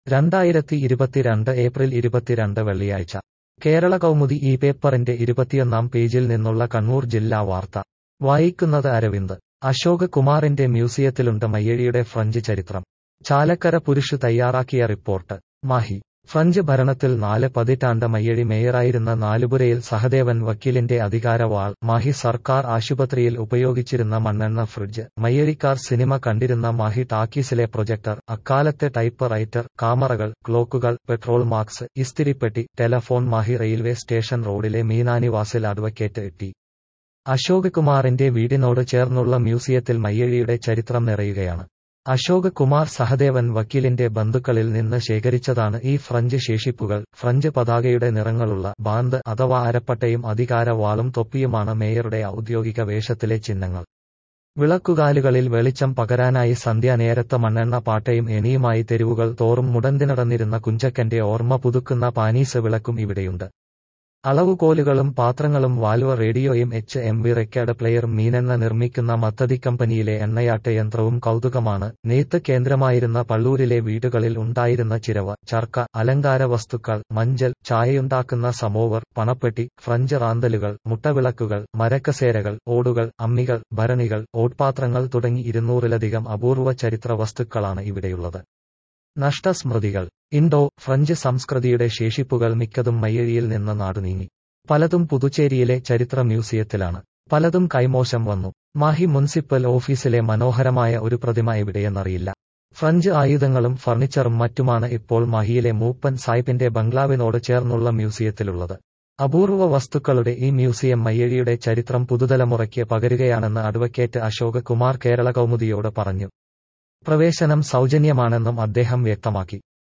രണ്ടായിരത്തി ഇരുപത്തിരണ്ട് ഏപ്രിൽ ഇരുപത്തിരണ്ട് വെള്ളിയാഴ്ച കേരള കൗമുദി ഈ പേപ്പറിന്റെ ഇരുപത്തിയൊന്നാം പേജിൽ നിന്നുള്ള കണ്ണൂർ ജില്ലാ വാർത്ത വായിക്കുന്നത് അരവിന്ദ് അശോക് കുമാറിന്റെ മ്യൂസിയത്തിലുണ്ട് മയ്യഴിയുടെ ഫ്രഞ്ച് ചരിത്രം ചാലക്കര പുരുഷ് തയ്യാറാക്കിയ റിപ്പോർട്ട് മാഹി ഫ്രഞ്ച് ഭരണത്തിൽ നാല് പതിറ്റാണ്ട് മയ്യഴി മേയറായിരുന്ന നാലുപുരയിൽ സഹദേവൻ വക്കീലിന്റെ അധികാരവാൾ മാഹി സർക്കാർ ആശുപത്രിയിൽ ഉപയോഗിച്ചിരുന്ന മണ്ണെണ്ണ ഫ്രിഡ്ജ് മയ്യഴിക്കാർ സിനിമ കണ്ടിരുന്ന മാഹി ടാക്കീസിലെ പ്രൊജക്ടർ അക്കാലത്തെ ടൈപ്പ് റൈറ്റർ കാമറകൾ ക്ലോക്കുകൾ പെട്രോൾ മാർക്സ് ഇസ്തിരിപ്പെട്ടി ടെലഫോൺ മാഹി റെയിൽവേ സ്റ്റേഷൻ റോഡിലെ മീനാനിവാസിൽ അഡ്വക്കേറ്റ് ടി അശോക് കുമാറിന്റെ വീടിനോട് ചേർന്നുള്ള മ്യൂസിയത്തിൽ മയ്യഴിയുടെ ചരിത്രം നിറയുകയാണ് അശോക് കുമാർ സഹദേവൻ വക്കീലിന്റെ ബന്ധുക്കളിൽ നിന്ന് ശേഖരിച്ചതാണ് ഈ ഫ്രഞ്ച് ശേഷിപ്പുകൾ ഫ്രഞ്ച് പതാകയുടെ നിറങ്ങളുള്ള ബാന്ത് അഥവാ അരപ്പട്ടയും അധികാരവാളും തൊപ്പിയുമാണ് മേയറുടെ ഔദ്യോഗിക വേഷത്തിലെ ചിഹ്നങ്ങൾ വിളക്കുകാലുകളിൽ വെളിച്ചം പകരാനായി സന്ധ്യാനേരത്ത് മണ്ണെണ്ണ പാട്ടയും എണിയുമായി തെരുവുകൾ തോറും മുടന്തിനടന്നിരുന്ന കുഞ്ചക്കന്റെ ഓർമ്മ പുതുക്കുന്ന പാനീസ് വിളക്കും ഇവിടെയുണ്ട് അളവുകോലുകളും പാത്രങ്ങളും വാൽവ റേഡിയോയും എച്ച് എം വി റെക്കോർഡ് പ്ലെയറും മീനെണ്ണ നിർമ്മിക്കുന്ന മത്തതി കമ്പനിയിലെ എണ്ണയാട്ട യന്ത്രവും കൗതുകമാണ് നെയ്ത്ത് കേന്ദ്രമായിരുന്ന പള്ളൂരിലെ വീടുകളിൽ ഉണ്ടായിരുന്ന ചിരവ ചർക്ക അലങ്കാര വസ്തുക്കൾ മഞ്ചൽ ചായയുണ്ടാക്കുന്ന സമോവർ പണപ്പെട്ടി ഫ്രഞ്ച് റാന്തലുകൾ മുട്ടവിളക്കുകൾ മരക്കസേരകൾ ഓടുകൾ അമ്മികൾ ഭരണികൾ ഓട്പാത്രങ്ങൾ തുടങ്ങി ഇരുന്നൂറിലധികം അപൂർവ ചരിത്ര വസ്തുക്കളാണ് ഇവിടെയുള്ളത് നഷ്ടസ്മൃതികൾ ഇൻഡോ ഫ്രഞ്ച് സംസ്കൃതിയുടെ ശേഷിപ്പുകൾ മിക്കതും മയ്യഴിയിൽ നിന്ന് നാടുനീങ്ങി പലതും പുതുച്ചേരിയിലെ ചരിത്ര മ്യൂസിയത്തിലാണ് പലതും കൈമോശം വന്നു മാഹി മുനിസിപ്പൽ ഓഫീസിലെ മനോഹരമായ ഒരു പ്രതിമ എവിടെയെന്നറിയില്ല ഫ്രഞ്ച് ആയുധങ്ങളും ഫർണിച്ചറും മറ്റുമാണ് ഇപ്പോൾ മാഹിയിലെ മൂപ്പൻ സാഹിബിന്റെ ബംഗ്ലാവിനോട് ചേർന്നുള്ള മ്യൂസിയത്തിലുള്ളത് അപൂർവ വസ്തുക്കളുടെ ഈ മ്യൂസിയം മയ്യഴിയുടെ ചരിത്രം പുതുതലമുറയ്ക്ക് പകരുകയാണെന്ന് അഡ്വക്കേറ്റ് അശോക് കുമാർ കേരള കൗമുദിയോട് പറഞ്ഞു പ്രവേശനം സൗജന്യമാണെന്നും അദ്ദേഹം വ്യക്തമാക്കി